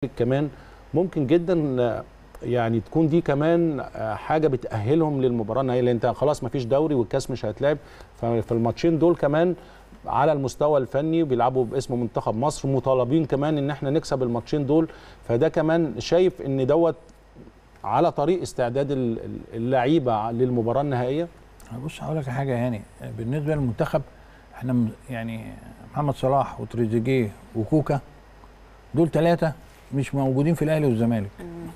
كمان ممكن جدا آه، يعني تكون دي كمان آه، حاجه بتاهلهم للمباراه النهائيه لان انت خلاص ما فيش دوري والكاس مش هيتلعب ففي الماتشين دول كمان على المستوى الفني بيلعبوا باسم منتخب مصر مطالبين كمان ان احنا نكسب الماتشين دول فده كمان شايف ان دوت على طريق استعداد ال- ال- اللعيبه للمباراه النهائيه بص هقول لك حاجه يا هاني بالنسبه للمنتخب احنا م- يعني محمد صلاح وتريزيجيه وكوكا دول ثلاثه مش موجودين في الاهلي والزمالك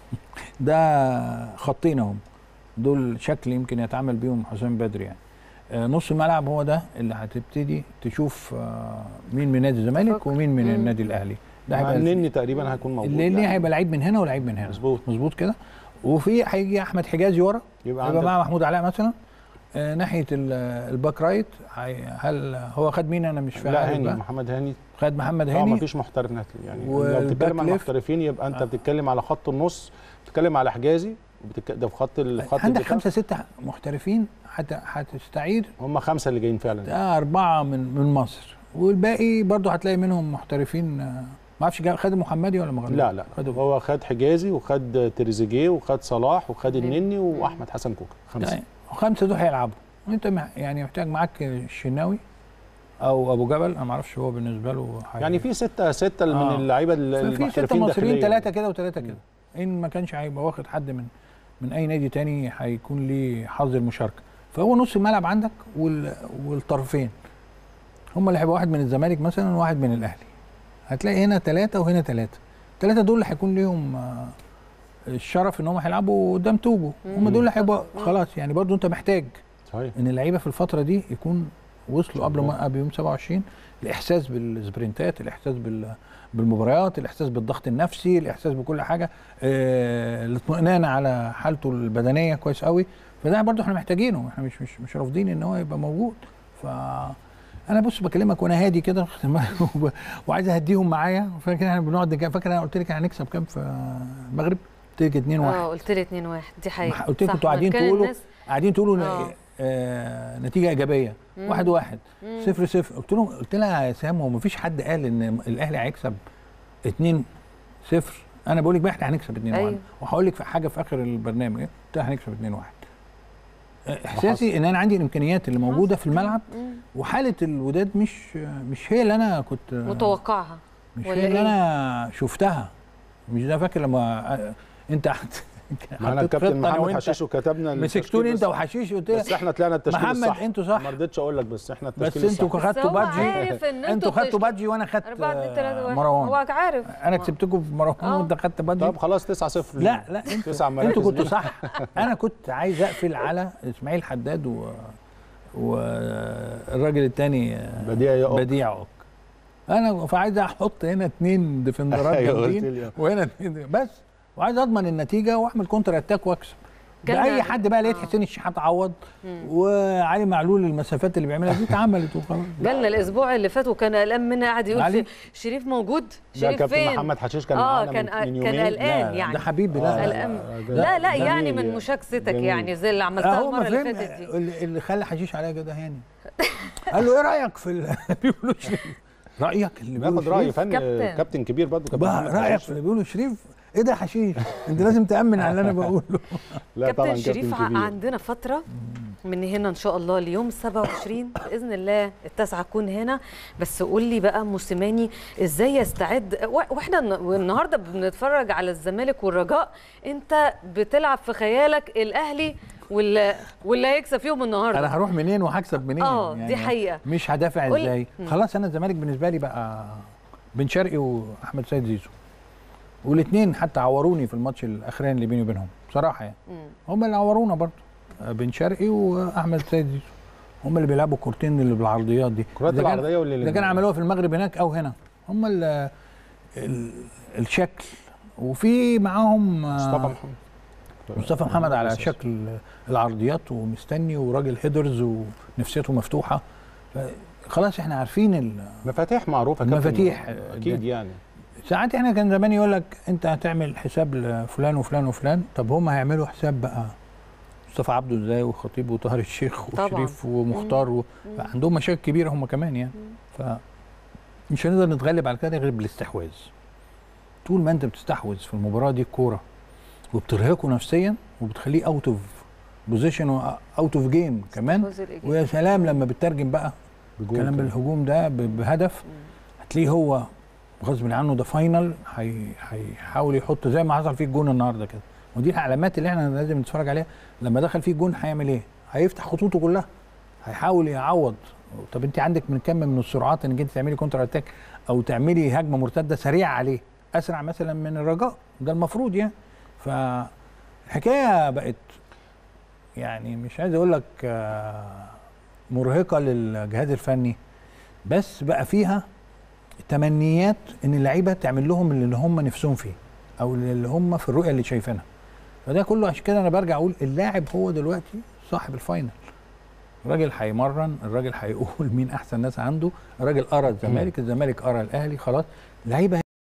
ده خطين اهم دول شكل يمكن يتعامل بيهم حسام بدري يعني آه، نص الملعب هو ده اللي هتبتدي تشوف آه، مين من نادي الزمالك فكر. ومين من مم. النادي الاهلي ده مع هيبقى النني تقريبا هيكون موجود اللي يعني. هيبقى لعيب من هنا ولعيب من هنا مظبوط مظبوط كده وفي هيجي احمد حجازي ورا يبقى يبقى عندك مع محمود علاء مثلا آه ناحيه ال- الباك رايت هي- هل هو خد مين انا مش لا عارف هاني بقى محمد هاني خد محمد اه ما هاني فيش محترف نهائي يعني لو والباك بتتكلم عن ليفت. محترفين يبقى انت آه. بتتكلم على خط النص بتتكلم على حجازي بتك... ده في خط ال- خط عندك الدفاع. خمسه سته محترفين حتى هتستعيد هم خمسه اللي جايين فعلا ده اربعه من من مصر والباقي برضه هتلاقي منهم محترفين آه، ما اعرفش جا- خد المحمدي ولا ما خدوش؟ لا لا خدوا هو خد حجازي وخد تريزيجيه وخد صلاح وخد النني واحمد حسن كوكا خمسه يعني خمسه دول هيلعبوا انت مح- يعني محتاج معاك الشناوي او ابو جبل انا ما اعرفش هو بالنسبه له هي- يعني في سته سته من آه. اللعيبه ال- في ست المحترفين مصريين داخليا. ثلاثه كده وثلاثه كده ان ما كانش هيبقى واخد حد من من اي نادي تاني هيكون ليه حظ المشاركه فهو نص الملعب عندك وال... والطرفين هم اللي هيبقى واحد من الزمالك مثلا وواحد من الاهلي هتلاقي هنا ثلاثه وهنا ثلاثه الثلاثه دول اللي هيكون ليهم آه، الشرف ان هم هيلعبوا قدام توجو هم دول اللي هيبقوا خلاص يعني برضو انت محتاج صحيح ان اللعيبه في الفتره دي يكون وصلوا قبل ما قبل يوم 27 الاحساس بالسبرنتات الاحساس بال بالمباريات الاحساس بالضغط النفسي الاحساس بكل حاجه آه، الاطمئنان على حالته البدنيه كويس قوي فده برضو احنا محتاجينه احنا مش مش مش رافضين ان هو يبقى موجود ف انا بص بكلمك وانا هادي كده وب- وعايز اهديهم معايا فاكر احنا بنقعد نك- فاكر انا قلت لك هنكسب كام في المغرب قلت لك 2 1 اه قلت لي 2 1 دي حقيقه قلت لكم صح، انتوا قاعدين كان تقولوا الناس- قاعدين تقولوا آه. آه. آه نتيجه ايجابيه مم. واحد واحد مم. صفر صفر قلت لهم قلت لها يا سام هو مفيش حد قال ان الاهلي هيكسب 2 0 انا بقول لك بقى احنا هنكسب 2 1 أيوة. وهقول لك في حاجه في اخر البرنامج إيه؟ قلت لها هنكسب 2 1 احساسي ان انا عندي الامكانيات اللي موجوده في الملعب مم. وحاله الوداد مش مش هي اللي انا كنت متوقعها مش ولا هي اللي إيه؟ انا شفتها مش ده فاكر لما آه، انت حط- معانا حطيت الكابتن خطة أنا محمد وأنت. حشيش وكتبنا التشكيل مسكتوني بس- انت وحشيش قلت بس احنا طلعنا التشكيل محمد الصح انتوا صح ما رضيتش اقول لك بس احنا بس التشكيل انتوا الصح خدتوا بس هو بادجي عارف ان انتوا خدتوا بتشتغلوا. بادجي وانا خدت 4 2 3 آه، 1 مروان هو عارف انا كسبتكم في مروان آه. وانت خدت بادجي طب خلاص 9 0 لا لا انتوا تسع مراكز انتوا كنتوا ليه؟ صح انا كنت عايز اقفل على اسماعيل حداد و والراجل الثاني بديع يقف. بديع عق. انا فعايز احط هنا اثنين ديفندرات أيوة، قلت جامدين لي. وهنا اتنين بس وعايز اضمن النتيجه واعمل كونتر اتاك واكسب جالنا- باي حد بقى لقيت آه. حسين الشحات عوض وعلي معلول المسافات اللي بيعملها دي اتعملت وخلاص جالنا الاسبوع اللي فات وكان قلقان مني قاعد يقول علي؟ في شريف موجود ده شريف كابتن فين محمد حشيش كان اه معانا كان من- من كان يومين. قلقان لا، يعني ده حبيبي لا آه، لا, قلقان ده- لا لا جميل يعني من يعني. مشاكستك جميل. يعني زي اللي عملتها هو المره اللي فين فاتت دي اللي, اللي خلى حشيش عليا كده هاني قال له ايه رايك في اللي بيقولوا شريف رايك اللي بياخد بيقولوا راي شريف فني كابتن. كابتن كبير برضه كابتن بقى محمد رايك حشيش. في اللي بيقولوا شريف ايه ده يا حشيش انت لازم تامن على اللي انا بقوله لا طبعا كابتن شريف ع- كبير. عندنا فترة من هنا إن شاء الله ليوم 27 بإذن الله التاسعة أكون هنا بس قول لي بقى موسيماني إزاي يستعد و- وإحنا الن- النهاردة بنتفرج على الزمالك والرجاء أنت بتلعب في خيالك الأهلي واللي, واللي هيكسب فيهم النهاردة انا هروح منين وهكسب منين آه، دي حقيقة. مش هدافع قول- ازاي مم. خلاص انا الزمالك بالنسبه لي بقى بن شرقي واحمد سيد زيزو والاثنين حتى عوروني في الماتش الاخراني اللي بيني وبينهم بصراحه يعني مم. هم اللي عورونا برضه بن شرقي واحمد سيد زيزو هم اللي بيلعبوا الكورتين اللي بالعرضيات دي كرات إذا كان- العرضيه واللي ده كان عملوها في المغرب هناك او هنا هم ال ال الشكل وفي معاهم آه، مصطفى محمد مصطفى محمد على أساس. شكل العرضيات ومستني وراجل هيدرز ونفسيته مفتوحه ف- خلاص احنا عارفين ال- مفاتيح معروفه كابتن. مفاتيح. اكيد يعني ساعات احنا كان زمان يقول لك انت هتعمل حساب لفلان وفلان وفلان طب هم هيعملوا حساب بقى مصطفى عبده ازاي وخطيب وطاهر الشيخ طبعاً. وشريف ومختار و... عندهم مشاكل كبيره هم كمان يعني ف مش هنقدر نتغلب على كده غير بالاستحواذ طول ما انت بتستحوذ في المباراه دي الكوره وبترهقه نفسيا وبتخليه اوت اوف بوزيشن اوت اوف جيم كمان الجزء الإيجابي. ويا سلام لما بتترجم بقى بجول كلام كمان. بالهجوم ده ب- بهدف هتلاقيه هو غصب عنه ده فاينل هي- هيحاول يحط زي ما حصل فيه الجون النهارده كده ودي العلامات اللي احنا لازم نتفرج عليها لما دخل فيه الجون هيعمل ايه؟ هيفتح خطوطه كلها هيحاول يعوض طب انت عندك من كم من السرعات انك انت تعملي كونتر اتاك او تعملي هجمه مرتده سريعه عليه اسرع مثلا من الرجاء ده المفروض يعني فالحكايه بقت يعني مش عايز اقول لك آه، مرهقه للجهاز الفني بس بقى فيها تمنيات ان اللعيبه تعمل لهم اللي هم نفسهم فيه او اللي هم في الرؤيه اللي شايفينها فده كله عشان كده انا برجع اقول اللاعب هو دلوقتي صاحب الفاينل الراجل هيمرن الراجل هيقول مين احسن ناس عنده الراجل قرا الزمالك الزمالك قرا الاهلي خلاص اللعيبه